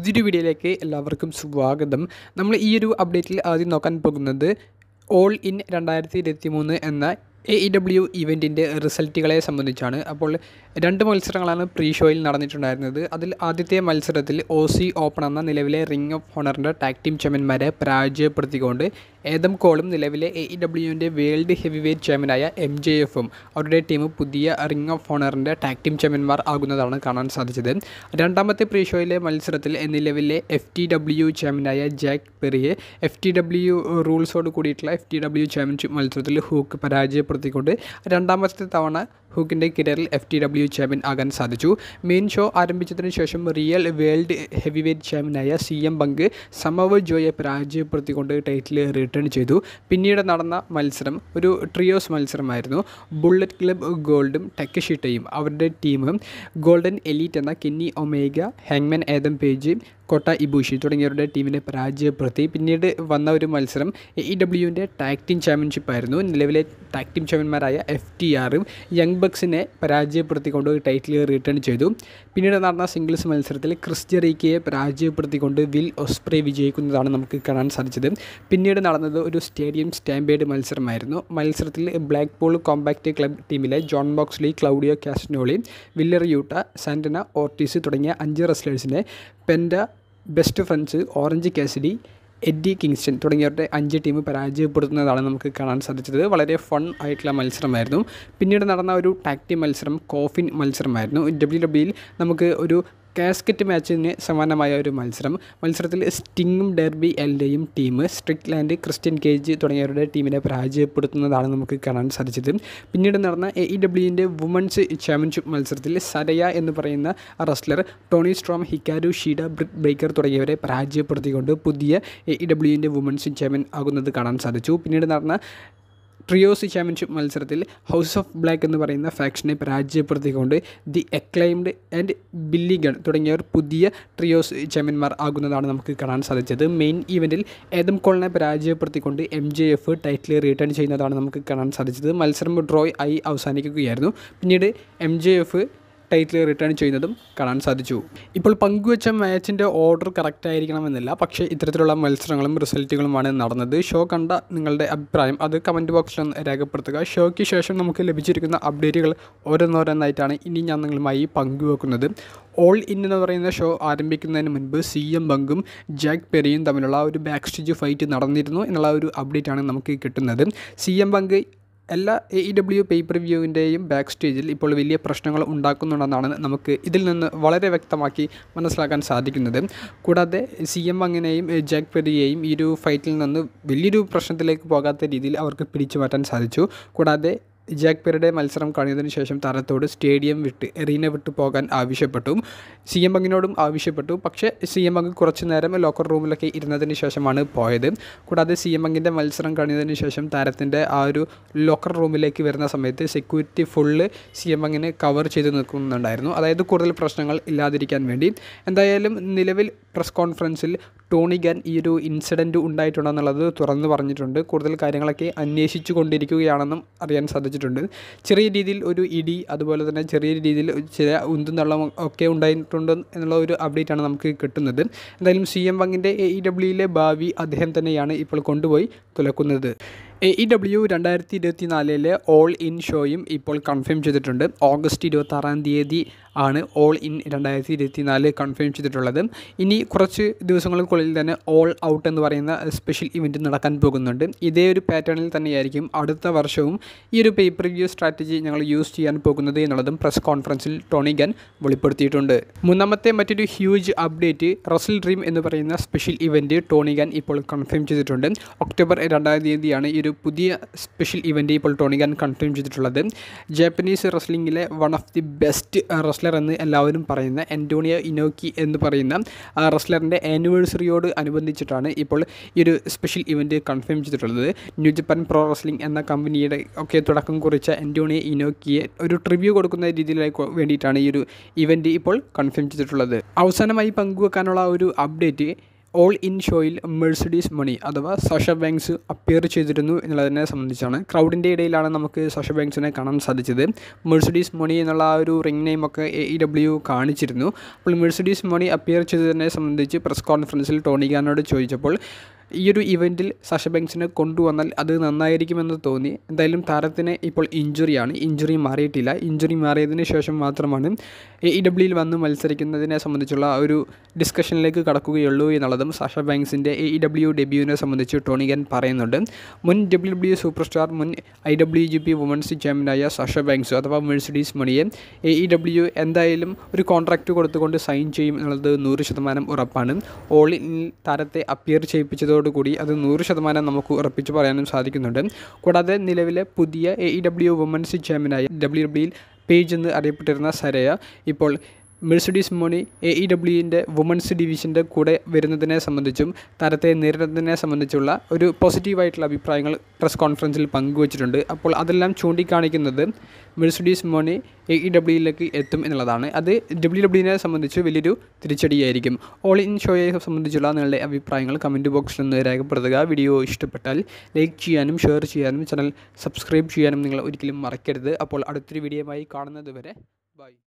പുതിയൊരു വീഡിയോയിലേക്ക് എല്ലാവർക്കും സ്വാഗതം നമ്മൾ ഈ ഒരു അപ്ഡേറ്റിൽ ആദ്യം നോക്കാൻ പോകുന്നത് ഓൾ ഇൻ രണ്ടായിരത്തി ഇരുപത്തി മൂന്ന് എന്ന എ ഇ ഡബ്ല്യു ഇവൻറ്റിൻ്റെ റിസൾട്ടുകളെ സംബന്ധിച്ചാണ് അപ്പോൾ രണ്ട് മത്സരങ്ങളാണ് പ്രീ ഷോയിൽ നടന്നിട്ടുണ്ടായിരുന്നത് അതിൽ ആദ്യത്തെ മത്സരത്തിൽ ഒ സി ഓപ്പൺ എന്ന നിലവിലെ റിംഗ് ഓഫ് ഹോണറിൻ്റെ ടാഗ് ടീം ചാമ്പ്യന്മാരെ പരാജയപ്പെടുത്തിക്കൊണ്ട് ഏതം കോളും നിലവിലെ എ ഇ ഡബ്ല്യുവിൻ്റെ വേൾഡ് ഹെവി വെയ്റ്റ് ചാമ്പ്യനായ എം ജെ എഫും അവരുടെ ടീം പുതിയ റിംഗ് ഓഫ് ഹോണറിൻ്റെ ടാഗ് ടീം ചാമ്പ്യന്മാർ ആകുന്നതാണ് കാണാൻ സാധിച്ചത് രണ്ടാമത്തെ പ്രീ ഷോയിലെ മത്സരത്തിൽ നിലവിലെ എഫ് ടി ഡബ്ല്യു ചാമ്പ്യനായ ജാക്ക് പെറിയെ എഫ് ടി ഡബ്ല്യു റൂൾസോട് കൂടിയിട്ടുള്ള എഫ് ടി ഡബ്ല്യു ചാമ്പ്യൻഷിപ്പ് മത്സരത്തിൽ ഹൂക്ക് പരാജയപ്പെടുത്തിക്കൊണ്ട് രണ്ടാമത്തെ തവണ ഹൂക്കിൻ്റെ കരിയറിൽ എഫ് ടി ഡബ്ല്യു ചാമ്പ്യൻ ആകാൻ സാധിച്ചു മെയിൻ ഷോ ആരംഭിച്ചതിന് ശേഷം റിയൽ വേൾഡ് ഹെവി വെയ്റ്റ് ചാമ്പ്യനായ സി എം ബങ്ക് സമവ് ജോയെ പരാജയപ്പെടുത്തിക്കൊണ്ട് ടൈറ്റിൽ റിട്ടേൺ ചെയ്തു പിന്നീട് നടന്ന മത്സരം ഒരു ട്രിയോസ് മത്സരമായിരുന്നു ബുള്ളറ്റ് ക്ലബ് ഗോൾഡും ടെക്കഷിട്ടയും അവരുടെ ടീമും ഗോൾഡൻ എലീറ്റ് എന്ന കെന്നി ഒമേഗ ഹാങ്മൻ ഏതം പേജ് കോട്ട ഇബൂഷി തുടങ്ങിയവരുടെ ടീമിനെ പരാജയപ്പെടുത്തി പിന്നീട് വന്ന ഒരു മത്സരം എ ഇ ഡബ്ല്യുവിൻ്റെ ടാഗ് ടീം ചാമ്പ്യൻഷിപ്പ് ആയിരുന്നു നിലവിലെ ടാഗ് ടീം ചാമ്പ്യന്മാരായ എഫ് ടി ആറും യങ് ബക്സിനെ പരാജയപ്പെടുത്തിക്കൊണ്ട് ടൈറ്റിൽ റിട്ടേൺ ചെയ്തു പിന്നീട് നടന്ന സിംഗിൾസ് മത്സരത്തിൽ ക്രിസ് ജെറീക്കയെ പരാജയപ്പെടുത്തിക്കൊണ്ട് വിൽ ഒസ്പ്രേ വിജയിക്കുന്നതാണ് നമുക്ക് കാണാൻ സാധിച്ചത് പിന്നീട് നടന്നത് ഒരു സ്റ്റേഡിയം സ്റ്റാമ്പേഡ് മത്സരമായിരുന്നു മത്സരത്തിൽ ബ്ലാക്ക് പൂൾ കോമ്പാക്റ്റ് ക്ലബ് ടീമിലെ Jon Moxley Claudio Castagnoli Wheeler Yuta Santana Ortiz തുടങ്ങിയ അഞ്ച് റെസ്ലേഴ്സിനെ Penta best friends Orange Cassidy Eddie Kingston തുടങ്ങിയവരുടെ അഞ്ച് ടീം പരാജയപ്പെടുത്തുന്നതാണ് നമുക്ക് കാണാൻ സാധിച്ചത് വളരെ ഫൺ ആയിട്ടുള്ള മത്സരമായിരുന്നു പിന്നീട് നടന്ന ഒരു ടാക് ടീം മത്സരം കോഫിൻ മത്സരമായിരുന്നു ഡബ്ല്യു ഡബ്ല്യുയിൽ നമുക്ക് ഒരു കാസ്കറ്റ് മാച്ചിന് സമാനമായ ഒരു മത്സരം മത്സരത്തിൽ സ്റ്റിങ്ങും ഡെർബി എല്ലിൻ്റെയും team Strickland Christian Cage തുടങ്ങിയവരുടെ ടീമിനെ പരാജയപ്പെടുത്തുന്നതാണ് നമുക്ക് കാണാൻ സാധിച്ചത് പിന്നീട് നടന്ന എ ഇ ഡബ്ല്യുവിൻ്റെ വുമൺസ് ചാമ്പ്യൻഷിപ്പ് മത്സരത്തിൽ സരയ എന്ന് പറയുന്ന wrestler Toni Storm Hikaru Shida Britt Baker തുടങ്ങിയവരെ പരാജയപ്പെടുത്തിക്കൊണ്ട് പുതിയ എ ഇ ഡബ്ല്യുവിൻ്റെ വുമൺസ് ചാമ്പ്യൻ ആകുന്നത് കാണാൻ സാധിച്ചു പിന്നീട് നടന്ന ട്രിയോസ് ചാമ്പ്യൻഷിപ്പ് മത്സരത്തിൽ ഹൗസ് ഓഫ് ബ്ലാക്ക് എന്ന് പറയുന്ന ഫാക്ഷനെ പരാജയപ്പെടുത്തിക്കൊണ്ട് ദി എക്ലൈംഡ് ആൻഡ് ബില്ലിഗൺ തുടങ്ങിയവർ പുതിയ ട്രിയോസ് ചാമ്പ്യന്മാർ ആകുന്നതാണ് നമുക്ക് കാണാൻ സാധിച്ചത് മെയിൻ ഈവൻറ്റിൽ ഏതം കോളിനെ പരാജയപ്പെടുത്തിക്കൊണ്ട് M J F title return ചെയ്യുന്നതാണ് നമുക്ക് കാണാൻ സാധിച്ചത് മത്സരം ഡ്രോയ് ആയി അവസാനിക്കുകയായിരുന്നു പിന്നീട് M J F title return ചെയ്യുന്നതും കാണാൻ സാധിച്ചു ഇപ്പോൾ പങ്കുവച്ച മാച്ചിൻ്റെ ഓർഡർ കറക്റ്റ് ആയിരിക്കണമെന്നില്ല പക്ഷേ ഇത്തരത്തിലുള്ള മത്സരങ്ങളും റിസൾട്ടുകളുമാണ് നടന്നത് ഷോ കണ്ട നിങ്ങളുടെ അഭിപ്രായം അത് കമൻറ്റ് ബോക്സിൽ ഒന്ന് രേഖപ്പെടുത്തുക ഷോയ്ക്ക് ശേഷം നമുക്ക് ലഭിച്ചിരിക്കുന്ന അപ്ഡേറ്റുകൾ ഓരോന്നോരോന്നായിട്ടാണ് ഇനി ഞാൻ നിങ്ങളുമായി പങ്കുവെക്കുന്നത് ഓൾ ഇൻ എന്ന് പറയുന്ന ഷോ ആരംഭിക്കുന്നതിന് മുൻപ് സി എം ബങ്കും ജാക്ക് പെരിയും തമ്മിലുള്ള ഒരു ബാക്ക് സ്റ്റേജ് ഫൈറ്റ് നടന്നിരുന്നു എന്നുള്ള ഒരു അപ്ഡേറ്റാണ് നമുക്ക് കിട്ടുന്നത് സി എം ബങ്ക് എല്ലാ എ ഇ ഡബ്ല്യു പേപ്പർ വ്യൂവിൻ്റെയും ബാക്ക് സ്റ്റേജിൽ ഇപ്പോൾ വലിയ പ്രശ്നങ്ങൾ ഉണ്ടാക്കുന്നുണ്ടെന്നാണ് നമുക്ക് ഇതിൽ നിന്ന് വളരെ വ്യക്തമാക്കി മനസ്സിലാക്കാൻ സാധിക്കുന്നത് കൂടാതെ സി എം അങ്ങനെയും ജാക്ക് പെരിയെയും ഈ ഒരു ഫൈറ്റിൽ നിന്ന് വലിയൊരു പ്രശ്നത്തിലേക്ക് പോകാത്ത രീതിയിൽ അവർക്ക് പിടിച്ചു മാറ്റാൻ സാധിച്ചു കൂടാതെ ജാക്ക് പെരുടെ മത്സരം കഴിഞ്ഞതിന് ശേഷം താരത്തോട് സ്റ്റേഡിയം വിട്ട് എറീന വിട്ട് പോകാൻ ആവശ്യപ്പെട്ടു സി എം ബങ്ങിനോടും ആവശ്യപ്പെട്ടു പക്ഷേ സി എം ബങ് കുറച്ച് നേരം ലോക്കർ റൂമിലൊക്കെ ഇരുന്നതിന് ശേഷമാണ് പോയത് കൂടാതെ സി എം ബങ്ങിൻ്റെ മത്സരം കഴിഞ്ഞതിന് ശേഷം താരത്തിൻ്റെ ആ ഒരു ലോക്കർ റൂമിലേക്ക് വരുന്ന സമയത്ത് സെക്യൂരിറ്റി ഫുള്ള് സി എം ബങ്ങിന് കവർ ചെയ്ത് നിൽക്കുന്നുണ്ടായിരുന്നു അതായത് കൂടുതൽ പ്രശ്നങ്ങൾ ഇല്ലാതിരിക്കാൻ വേണ്ടി എന്തായാലും നിലവിൽ പ്രസ് കോൺഫറൻസിൽ ടോണി ഗാൻ ഈ ഒരു ഇൻസിഡൻറ്റ് ഉണ്ടായിട്ടുണ്ടെന്നുള്ളത് തുറന്നു പറഞ്ഞിട്ടുണ്ട് കൂടുതൽ കാര്യങ്ങളൊക്കെ അന്വേഷിച്ചു കൊണ്ടിരിക്കുകയാണെന്നും അറിയാൻ സാധിച്ചിട്ടുണ്ട് ചെറിയ രീതിയിൽ ഒരു ഇടി അതുപോലെ തന്നെ ചെറിയ രീതിയിൽ ചില ഉന്തും തള്ളം ഒക്കെ ഉണ്ടായിട്ടുണ്ട് എന്നുള്ള ഒരു അപ്ഡേറ്റ് ആണ് നമുക്ക് കിട്ടുന്നത് എന്തായാലും സി എം വങ്ങിൻ്റെ എ ഇ ഡബ്ല്യുയിലെ ഭാവി അദ്ദേഹം തന്നെയാണ് ഇപ്പോൾ കൊണ്ടുപോയി തുലക്കുന്നത് എ ഇ ഡബ്ല്യു രണ്ടായിരത്തി ഇരുപത്തി നാലിലെ ഓൾ ഇൻ ഷോയും ഇപ്പോൾ കൺഫേം ചെയ്തിട്ടുണ്ട് ഓഗസ്റ്റ് ഇരുപത്താറാം തീയതി ആണ് ഓൾ ഇൻ രണ്ടായിരത്തി ഇരുപത്തി നാല് കൺഫേം ചെയ്തിട്ടുള്ളത് ഇനി കുറച്ച് ദിവസങ്ങൾക്കുള്ളിൽ തന്നെ ഓൾ ഔട്ട് എന്ന് പറയുന്ന സ്പെഷ്യൽ ഇവൻറ്റ് നടക്കാൻ പോകുന്നുണ്ട് ഇതേ ഒരു പാറ്റേണിൽ തന്നെയായിരിക്കും അടുത്ത വർഷവും ഈ ഒരു പേപ്പർ വ്യൂ സ്ട്രാറ്റജി ഞങ്ങൾ യൂസ് ചെയ്യാൻ പോകുന്നത് എന്നുള്ളതും പ്രസ് കോൺഫറൻസിൽ ടോണി ഗൻ വെളിപ്പെടുത്തിയിട്ടുണ്ട് മൂന്നാമത്തെ മറ്റൊരു ഹ്യൂജ് അപ്ഡേറ്റ് റസൽ ഡ്രീം എന്ന് പറയുന്ന സ്പെഷ്യൽ ഇവൻറ്റ് ടോണി ഗൻ ഇപ്പോൾ കൺഫേം ചെയ്തിട്ടുണ്ട് ഒക്ടോബർ രണ്ടാം തീയതിയാണ് ഈ ഒരു പുതിയ സ്പെഷ്യൽ ഇവൻറ്റ് ഇപ്പോൾ ടോണി ഗൻ കൺഫേം ചെയ്തിട്ടുള്ളത് ജാപ്പനീസ് റെസ്ലിംഗിലെ one of the best wrestler എന്ന് എല്ലാവരും പറയുന്ന എൻറ്റോണിയോ ഇനോക്കി എന്ന് പറയുന്ന റെസ്ലറിൻ്റെ ആനിവേഴ്സറിയോട് അനുബന്ധിച്ചിട്ടാണ് ഇപ്പോൾ ഈ ഒരു സ്പെഷ്യൽ ഇവൻറ്റ് കൺഫേം ചെയ്തിട്ടുള്ളത് ന്യൂ ജപ്പാൻ പ്രോ റെസ്ലിംഗ് എന്ന കമ്പനിയുടെ ഒക്കെ തുടക്കം കുറിച്ച എൻറ്റോണിയോ ഇനോക്കിയെ ഒരു ട്രിബ്യൂ കൊടുക്കുന്ന രീതിയിലേക്ക് വേണ്ടിയിട്ടാണ് ഈ ഒരു ഇവൻറ്റ് ഇപ്പോൾ കൺഫേം ചെയ്തിട്ടുള്ളത് അവസാനമായി പങ്കുവെക്കാനുള്ള ഒരു അപ്ഡേറ്റ് ഓൾ ഇൻ ഷോയിൽ മെഴ്സഡീസ് മണി അഥവാ സഷ ബാങ്ക്സ് അപ്പിയർ ചെയ്തിരുന്നു എന്നുള്ളതിനെ സംബന്ധിച്ചാണ് ക്രൗഡിൻ്റെ ഇടയിലാണ് നമുക്ക് സഷ ബാങ്ക്സിനെ കാണാൻ സാധിച്ചത് മെഴ്സഡീസ് മണി എന്നുള്ള ആ ഒരു റിംഗ് നെയിമൊക്കെ എ ഇ ഡബ്ല്യു കാണിച്ചിരുന്നു അപ്പോൾ മെഴ്സഡീസ് മണി അപ്പിയർ ചെയ്തതിനെ സംബന്ധിച്ച് പ്രസ് കോൺഫറൻസിൽ ടോണി ഖാനോട് ചോദിച്ചപ്പോൾ ഈ ഒരു ഇവൻറ്റിൽ സഷ ബാങ്ക്സിനെ കൊണ്ടുവന്നാൽ അത് നന്നായിരിക്കുമെന്ന് തോന്നി എന്തായാലും താരത്തിന് ഇപ്പോൾ ഇഞ്ചുറിയാണ് ഇഞ്ചുറി മാറിയിട്ടില്ല ഇഞ്ചുറി മാറിയതിന് ശേഷം മാത്രമാണ് എ ഇ ഡബ്ല്യൂയിൽ വന്ന് മത്സരിക്കുന്നതിനെ സംബന്ധിച്ചുള്ള ആ ഒരു ഡിസ്കഷനിലേക്ക് കടക്കുകയുള്ളൂ എന്നുള്ളതും സഷ ബാങ്ക്സിൻ്റെ എ ഇ ഡബ്ല്യു ഡെബ്യൂവിനെ സംബന്ധിച്ച് ടോണി ഖാൻ പറയുന്നുണ്ട് മുൻ ഡബ്ല്യു ഡബ്ല്യു സൂപ്പർ സ്റ്റാർ മുൻ I W G P women's ചാമ്പ്യനായ സഷ ബാങ്ക്സ് അഥവാ മെഴ്സിഡീസ് മണിയെ എ ഇ ഡബ്ല്യു എന്തായാലും ഒരു കോൺട്രാക്റ്റ് കൊടുത്തുകൊണ്ട് സൈൻ ചെയ്യും എന്നുള്ളത് നൂറ് ശതമാനം ഉറപ്പാണ് ഓൾ ഇൻ താരത്തെ അപ്പിയർ ചെയ്യിപ്പിച്ചതോടുകൂടി അത് നൂറ് ശതമാനം നമുക്ക് ഉറപ്പിച്ച് പറയാനും സാധിക്കുന്നുണ്ട് കൂടാതെ നിലവിലെ പുതിയ എ ഇ ഡബ്ല്യു വുമൻസ് ചാമ്പ്യനായ ഡബ്ല്യു ഡബ്ല്യുയിൽ പേജ് എന്ന് അറിയപ്പെട്ടിരുന്ന സരയ ഇപ്പോൾ മെഴ്സിഡീസ് മോണി എ ഇ ഡബ്ല്യുവിൻ്റെ വുമൻസ് ഡിവിഷൻ്റെ കൂടെ വരുന്നതിനെ സംബന്ധിച്ചും താരത്തെ നേരിടുന്നതിനെ സംബന്ധിച്ചുള്ള ഒരു പോസിറ്റീവായിട്ടുള്ള അഭിപ്രായങ്ങൾ പ്രസ് കോൺഫറൻസിൽ പങ്കുവച്ചിട്ടുണ്ട് അപ്പോൾ അതെല്ലാം ചൂണ്ടിക്കാണിക്കുന്നത് മെഴ്സിഡീസ് മോണി എ ഇ ഡബ്ല്യുയിലേക്ക് എത്തും എന്നുള്ളതാണ് അത് ഡബ്ല്യു ഡബ്ല്യുവിനെ സംബന്ധിച്ച് വലിയൊരു തിരിച്ചടിയായിരിക്കും ഓൾ ഇൻ ഷോയെ സംബന്ധിച്ചുള്ള നിങ്ങളുടെ അഭിപ്രായങ്ങൾ കമൻറ്റ് ബോക്സിൽ ഒന്ന് രേഖപ്പെടുത്തുക വീഡിയോ ഇഷ്ടപ്പെട്ടാൽ ലൈക്ക് ചെയ്യാനും ഷെയർ ചെയ്യാനും ചാനൽ സബ്സ്ക്രൈബ് ചെയ്യാനും നിങ്ങൾ ഒരിക്കലും മറക്കരുത് അപ്പോൾ അടുത്തൊരു വീഡിയോയുമായി കാണുന്നത് വരെ ബൈ